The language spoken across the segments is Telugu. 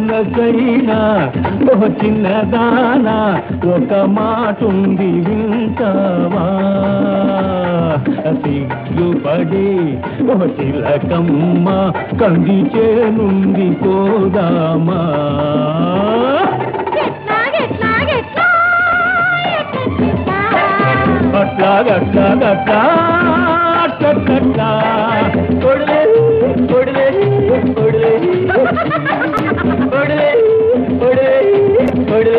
మనసైనా ఓ చిన్నదానా ఒక మాటుంది వింటావా సిగ్గుపడి ఓ చిలకమ్మ కంది చేనుంది పోదామా ఎట్లా ఎట్లా ఎట్లా ఎట్లా అట్లా అట్లా అట్లా అట్లా కొడలే కొడలే కొడలే కొడలే కొడలే కొడలే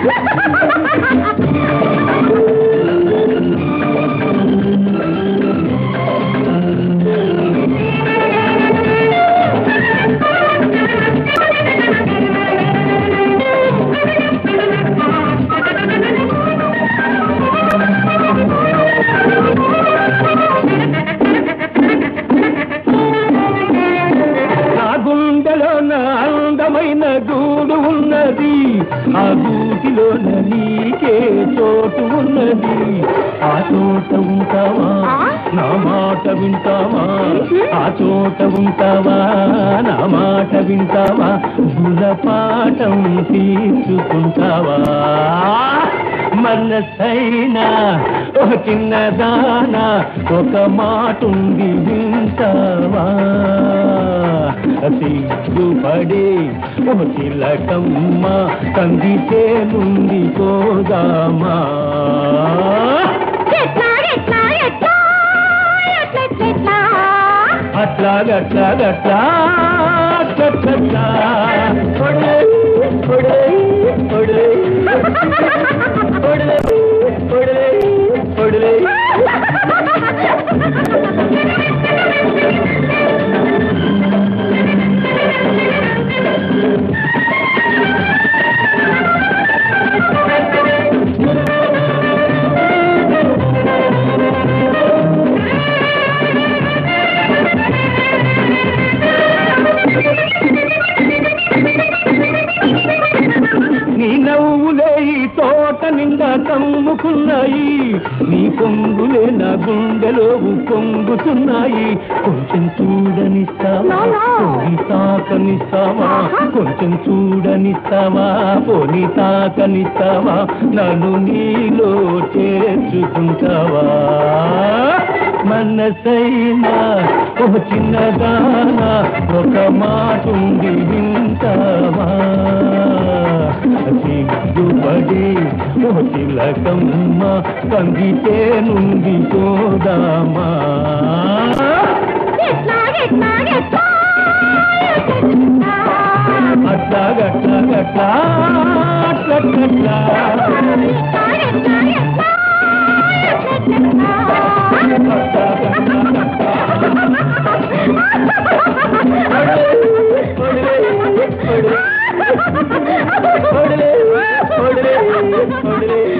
నా గుండెలోన అందమైన గూడు ఉన్నది ఆ గూటిలోన నీకే చోటు ఉన్నది ఆ చోట ఉంటావా నా మాట వింటావా ఆ చోట ఉంటావా నా మాట వింటావా గుణపాఠం తీసుకుంటావా మనసైనా ఒక చిన్నదానా ఒక మాటుంది వింటావా సిగ్గుపడి ఓ చిలకమ్మ కందితే నుండి పోదామా ఎట్లా ఎట్లా ఎట్లా ఎట్లా ఎట్లా అట్లా గట్లా గట్లా అట్లా కొడలే కొడలే కొడలే కొడలే కొడలే కొడలే నీ నవ్వులే ఈ తోట నిండా కమ్ముకున్నాయి నీ పొంగులే నా గుండెలో పొంగుతున్నాయి కొంచెం చూడనిస్తావా పోని తాకనిస్తావా కొంచెం చూడనిస్తావా పోని తాకనిస్తావా నన్ను నీలో చేర్చుకుంటావా మనసైనా ఒక చిన్నదానా ఒక మాటుంది వింటావా సిగ్గుపడి ఓ తిలకమ్మ కందితే నుండి పోదామా ఎట్లా ఎట్లా ఎట్లా అట్లా గట్లా గట్లా అట్లా గట్లా అట్లా గట్లా కొడలే కొడలే కొడలే కొడలే కొడలే